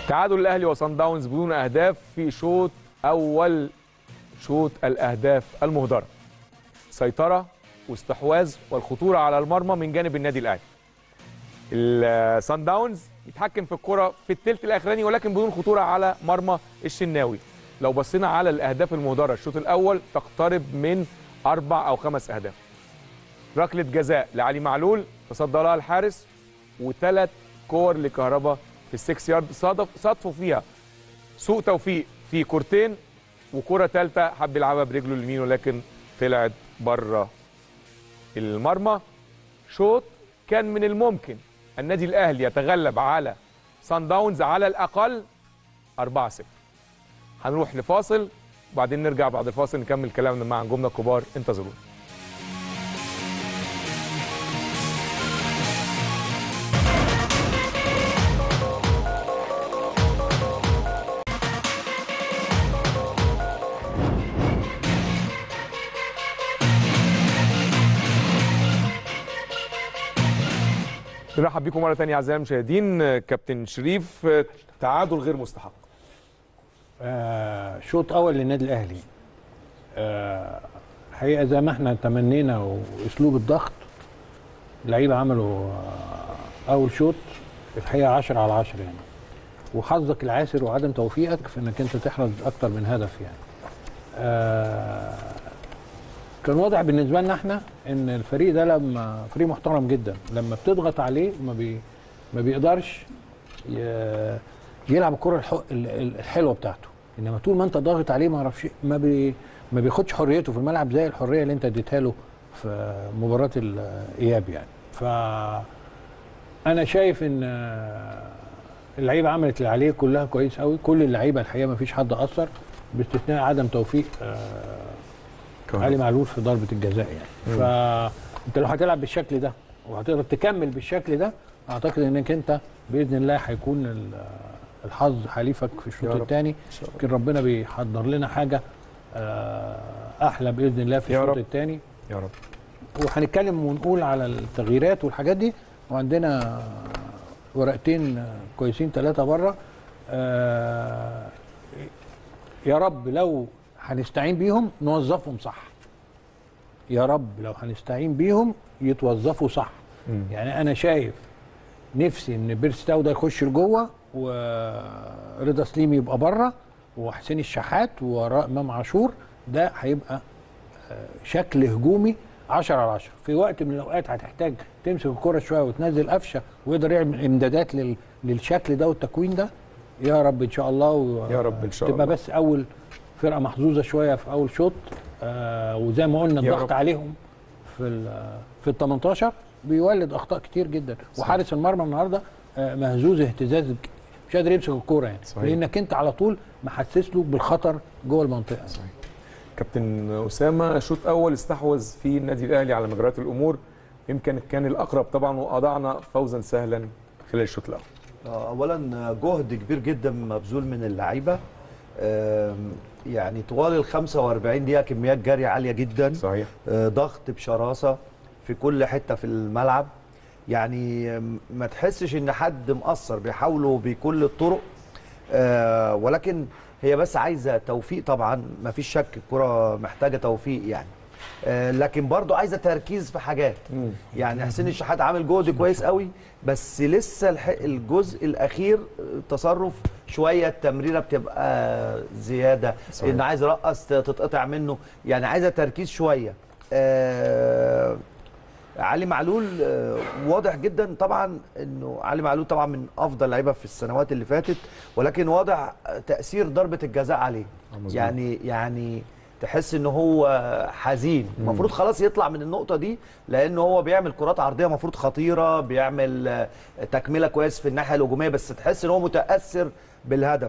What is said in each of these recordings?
تعادل الاهلي وصن داونز بدون اهداف في شوط اول شوط الاهداف المهدره سيطره واستحواذ والخطوره على المرمى من جانب النادي الاهلي الصن داونز يتحكم في الكره في الثلث الاخراني ولكن بدون خطوره على مرمى الشناوي لو بصينا على الاهداف المهدره الشوط الاول تقترب من اربع او خمس اهداف ركله جزاء لعلي معلول تصدى لها الحارس وثلاث كور لكهربا في السكس يارد صادف صادفوا فيها سوء توفيق في كورتين وكره ثالثه حب يلعبها برجله اليمين ولكن طلعت بره المرمى شوط كان من الممكن النادي الاهلي يتغلب على سان داونز على الاقل 4-0 هنروح لفاصل وبعدين نرجع بعد الفاصل نكمل كلامنا مع نجومنا الكبار انتظرونا نرحب بكم مره ثانيه اعزائي المشاهدين كابتن شريف تعادل غير مستحق آه شوط اول للنادي الاهلي آه حقيقه زي ما احنا تمنينا واسلوب الضغط اللعيبه عملوا آه اول شوط الحقيقه 10 على 10 يعني وحظك العاسر وعدم توفيقك في انك انت تحرز اكتر من هدف يعني آه كان واضح بالنسبه لنا احنا ان الفريق ده لما فريق محترم جدا لما بتضغط عليه ما بي ما بيقدرش ي- يلعب الكره الح- ال- الحلوه بتاعته انما طول ما انت ضاغط عليه ما اعرفش ما بي ما بياخدش حريته في الملعب زي الحريه اللي انت اديتها له في مباراه الاياب يعني ف انا شايف ان آه، اللعيبه عملت اللي عليه كلها كويس قوي كل اللعيبه الحقيقه ما فيش حد اثر باستثناء عدم توفيق آه، علي معلول في ضربه الجزاء يعني فانت لو هتلعب بالشكل ده وهتقدر تكمل بالشكل ده اعتقد انك انت باذن الله هيكون ال- الحظ حليفك في يا الشوط رب. الثاني شاء الله. يمكن ربنا بيحضر لنا حاجه آه، احلى باذن الله في يا الشوط رب. الثاني يا رب وهنتكلم ونقول على التغييرات والحاجات دي وعندنا ورقتين كويسين ثلاثه بره آه، يا رب لو هنستعين بيهم نوظفهم صح يا رب لو هنستعين بيهم يتوظفوا صح مم. يعني انا شايف نفسي ان بيرستاو ده يخش لجوه ورضا سليم يبقى بره وحسين الشحات وراء امام عاشور ده هيبقى آه، شكل هجومي 10 على 10 في وقت من الاوقات هتحتاج تمسك الكره شويه وتنزل قفشه ويقدر يعمل امدادات لل... للشكل ده والتكوين ده يا رب ان شاء الله و... يا رب إن شاء تبقى الله. بس اول فرقه محظوظه شويه في اول شوط آه وزي ما قلنا يا الضغط رب. عليهم في ال في ال 18 بيولد اخطاء كتير جدا وحارس المرمى النهارده آه مهزوز اهتزاز مش قادر يمسك الكوره يعني صحيح. لانك انت على طول محسس له بالخطر جوه المنطقه كابتن اسامه شوط اول استحوذ في النادي الاهلي على مجريات الامور يمكن كان الاقرب طبعا واضعنا فوزا سهلا خلال الشوط الاول آه، اولا جهد كبير جدا مبذول من اللعيبه آم، يعني طوال ال 45 دقيقه كميات جري عاليه جدا صحيح آه، ضغط بشراسه في كل حته في الملعب يعني آم، ما تحسش ان حد مقصر بيحاولوا بكل الطرق آه، ولكن هي بس عايزه توفيق طبعا ما فيش شك الكره محتاجه توفيق يعني آه، لكن برضو عايزه تركيز في حاجات مم. يعني حسين الشحات عامل جهد كويس قوي بس لسه الح- الجزء الاخير تصرف شويه التمريره بتبقى زياده صحيح. ان عايز يرقص تتقطع منه يعني عايزه تركيز شويه آه علي معلول آه، واضح جدا طبعا انه علي معلول طبعا من افضل لعيبه في السنوات اللي فاتت ولكن واضح تاثير ضربه الجزاء عليه آه، مظبوط. يعني يعني تحس ان هو حزين المفروض خلاص يطلع من النقطه دي لان هو بيعمل كرات عرضيه المفروض خطيره بيعمل آه، تكمله كويس في الناحيه الهجوميه بس تحس ان هو متاثر بالهدف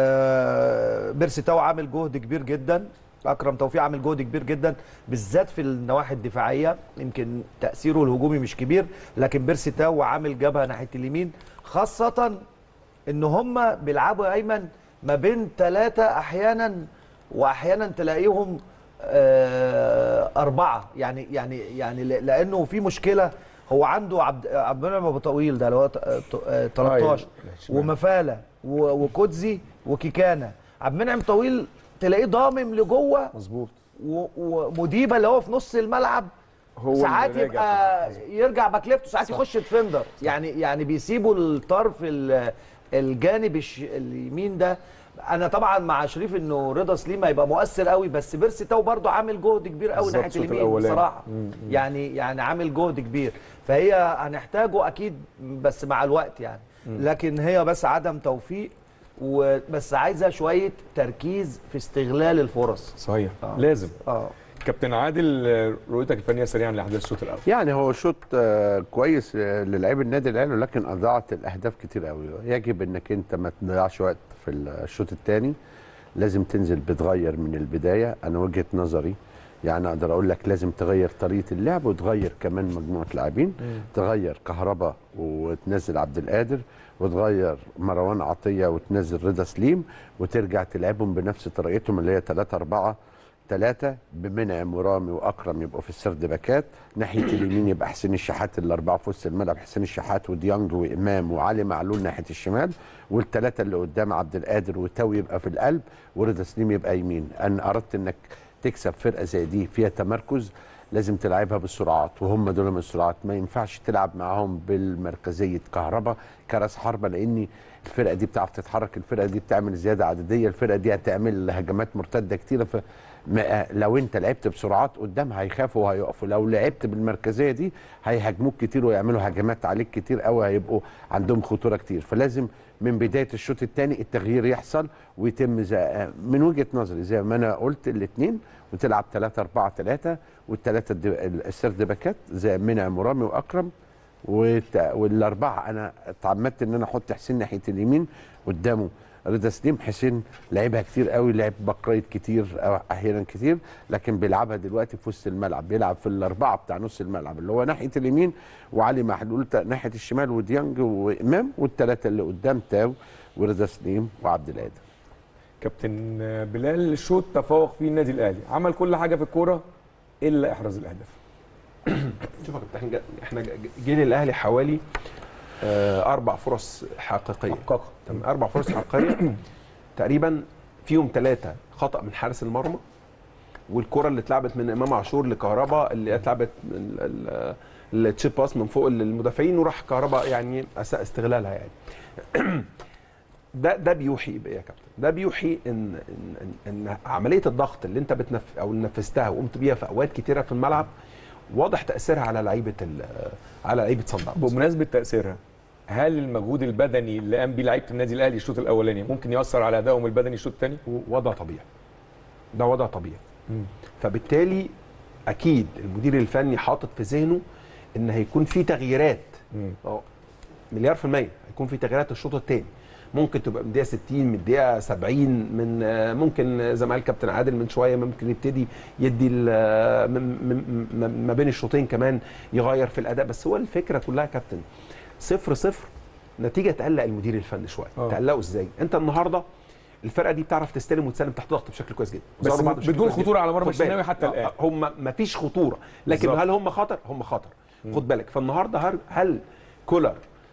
آه، بيرسي تاو عامل جهد كبير جدا اكرم توفيق عامل جهد كبير جدا بالذات في النواحي الدفاعيه يمكن تاثيره الهجومي مش كبير لكن بيرسي تاو عامل جبهه ناحيه اليمين خاصه ان هم بيلعبوا ايمن ما بين ثلاثه احيانا واحيانا تلاقيهم آه، اربعه يعني يعني يعني ل- لانه في مشكله هو عنده عبد عبد المنعم ابو طويل ده اللي هو ت- آه، 13 ومفاله و- وكوتزي وكيكانا عبد المنعم طويل تلاقيه ضامم لجوه مظبوط و- ومديبه اللي هو في نص الملعب هو ساعات اللي راجع يبقى في- يرجع باك ليفت وساعات يخش ديفندر يعني يعني بيسيبوا الطرف ال- الجانب الش- اليمين ده انا طبعا مع شريف انه رضا سليم هيبقى مؤثر قوي بس بيرسي تاو برضه عامل جهد كبير قوي بالظبط ناحيه الشوط اليمين الأولاني. بصراحه يعني يعني عامل جهد كبير فهي هنحتاجه اكيد بس مع الوقت يعني لكن هي بس عدم توفيق وبس عايزه شويه تركيز في استغلال الفرص صحيح آه. لازم اه كابتن عادل آه، رؤيتك الفنيه سريعا لاحداث الشوط الاول يعني هو شوط آه، كويس آه، للاعيب النادي الاهلي ولكن اضاعت الاهداف كتير قوي يجب انك انت ما تضيعش وقت في الشوط الثاني لازم تنزل بتغير من البدايه انا وجهه نظري يعني اقدر اقول لك لازم تغير طريقه اللعب وتغير كمان مجموعه لاعبين تغير كهربا وتنزل عبد القادر وتغير مروان عطيه وتنزل رضا سليم وترجع تلعبهم بنفس طريقتهم اللي هي 3 4 ثلاثة بمنعم ورامي واكرم يبقوا في السرد باكات ناحيه اليمين يبقى حسين الشحات الاربعه في وسط الملعب حسين الشحات وديانج وامام وعلي معلول ناحيه الشمال والثلاثه اللي قدام عبد القادر وتاو يبقى في القلب ورضا سليم يبقى يمين ان اردت انك تكسب فرقه زي دي فيها تمركز لازم تلعبها بالسرعات وهم دول من السرعات ما ينفعش تلعب معاهم بالمركزيه كهرباء كراس حربه لان الفرقه دي بتعرف تتحرك الفرقه دي بتعمل زياده عدديه الفرقه دي هتعمل هجمات مرتده كتيره ف ما- لو انت لعبت بسرعات قدام هيخافوا وهيقفوا لو لعبت بالمركزيه دي هيهاجموك كتير ويعملوا هجمات عليك كتير قوي هيبقوا عندهم خطوره كتير فلازم من بدايه الشوط الثاني التغيير يحصل ويتم زي من وجهه نظري زي ما انا قلت الاثنين وتلعب 3 4 3 والثلاثه السرد باكات زي منعم ورامي واكرم والت- والاربعه انا اتعمدت ان انا احط حسين ناحيه اليمين قدامه رضا سليم حسين لعبها كتير قوي لعب بقرايط كتير أو احيانا كتير لكن بيلعبها دلوقتي في وسط الملعب بيلعب في الاربعه بتاع نص الملعب اللي هو ناحيه اليمين وعلي محلول تا- ناحيه الشمال وديانج وامام والثلاثه اللي قدام تاو ورضا سليم وعبد القادر كابتن آه، بلال الشوط تفوق فيه النادي الاهلي عمل كل حاجه في الكوره الا احراز الاهداف شوف يا كابتن احنا جا- احنا جا- جه للاهلي حوالي آه، اربع فرص حقيقيه حققها. تمام اربع فرص حقيقيه تقريبا فيهم ثلاثه خطا من حارس المرمى والكره اللي اتلعبت من امام عاشور لكهربا اللي اتلعبت من ال- ال- التشيب باس من فوق المدافعين وراح كهربا يعني اساء استغلالها يعني ده ده بيوحي بايه يا كابتن؟ ده بيوحي ان ان ان, إن عمليه الضغط اللي انت بتنف او اللي نفذتها وقمت بيها في اوقات كتيره في الملعب واضح تاثيرها على لعيبه ال- على لعيبه صن داونز بمناسبه تاثيرها هل المجهود البدني اللي قام بيه لعيبه النادي الاهلي الشوط الاولاني ممكن ياثر على ادائهم البدني الشوط الثاني وضع طبيعي ده وضع طبيعي فبالتالي اكيد المدير الفني حاطط في ذهنه ان هيكون في تغييرات اه مليار في المية هيكون في تغييرات الشوط الثاني ممكن تبقى من الدقيقه 60 من الدقيقه 70 من آه، ممكن زي ما قال كابتن عادل من شويه ممكن يبتدي يدي ال- من- من- من- ما بين الشوطين كمان يغير في الاداء بس هو الفكره كلها يا كابتن صفر صفر نتيجه تقلق المدير الفني شويه آه. تقلقه ازاي انت النهارده الفرقه دي بتعرف تستلم وتسلم تحت ضغط بشكل كويس جدا بس وظهروا بعض بشكل بدون كويس جداً. خطوره على مرمى خد بالك. الشناوي حتى آه، الان هم ما فيش خطوره لكن بالظبط. هل هم خطر هم خطر خد بالك فالنهارده هل, هل كولر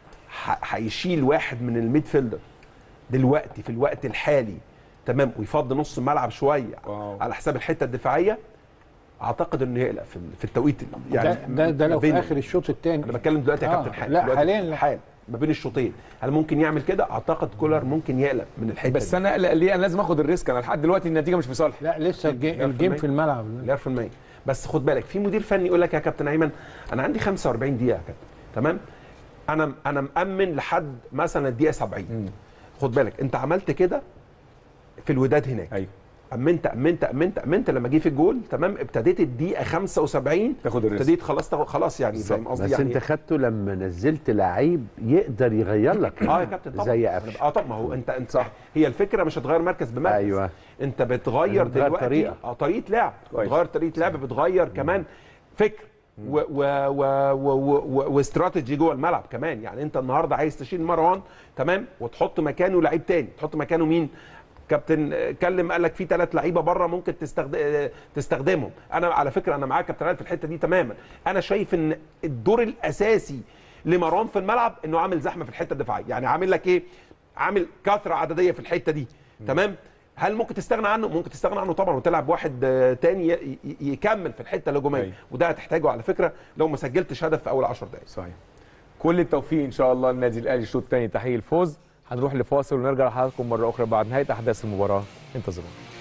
ح- هيشيل واحد من الميد فيلدر دلوقتي في الوقت الحالي تمام ويفضي نص الملعب شويه واو. على حساب الحته الدفاعيه اعتقد انه يقلق في في التوقيت يعني ده ده, ده لو في بين- اخر الشوط الثاني انا بتكلم دلوقتي يا آه، كابتن حال لا، دلوقتي حاليا لا. حال ما بين الشوطين هل ممكن يعمل كده اعتقد كولر ممكن يقلق من الحته بس دي. انا اقلق ليه انا لازم اخد الريسك انا لحد دلوقتي النتيجه مش في صالحي لا لسه الجي- مليار في الجيم المية. في الملعب مليار في المية بس خد بالك في مدير فني يقول لك يا كابتن ايمن انا عندي 45 دقيقه يا كابتن تمام انا انا مامن لحد مثلا الدقيقه 70 خد بالك انت عملت كده في الوداد هناك ايوه امنت امنت امنت امنت لما جه في الجول تمام ابتديت الدقيقه 75 تاخد الريسك ابتديت خلاص تاخد خلاص يعني فاهم قصدي بس يعني انت خدته لما نزلت لعيب يقدر يغير لك اه يا كابتن طبعا زي قفش اه طب ما هو انت انت صح هي الفكره مش هتغير مركز بمركز أيوة. انت بتغير بتغير دلوقتي طريقة. اه طريقه لعب كويس. بتغير طريقه لعب بتغير كمان فكر و و و و و و واستراتيجي جوه الملعب كمان يعني انت النهارده عايز تشيل مروان تمام وتحط مكانه لعيب تاني تحط مكانه مين كابتن اتكلم قال لك في ثلاث لعيبه بره ممكن تستخد... تستخدمهم انا على فكره انا معاك كابتن علي في الحته دي تماما انا شايف ان الدور الاساسي لمروان في الملعب انه عامل زحمه في الحته الدفاعيه يعني عامل لك ايه عامل كثره عدديه في الحته دي تمام هل ممكن تستغنى عنه ممكن تستغنى عنه طبعا وتلعب واحد آه، تاني ي- ي- يكمل في الحته الهجوميه أيوة. وده هتحتاجه على فكره لو ما سجلتش هدف في اول 10 دقائق صحيح كل التوفيق ان شاء الله للنادي الاهلي الشوط الثاني تحقيق الفوز هنروح لفاصل ونرجع لحضراتكم مره اخرى بعد نهايه احداث المباراه انتظرونا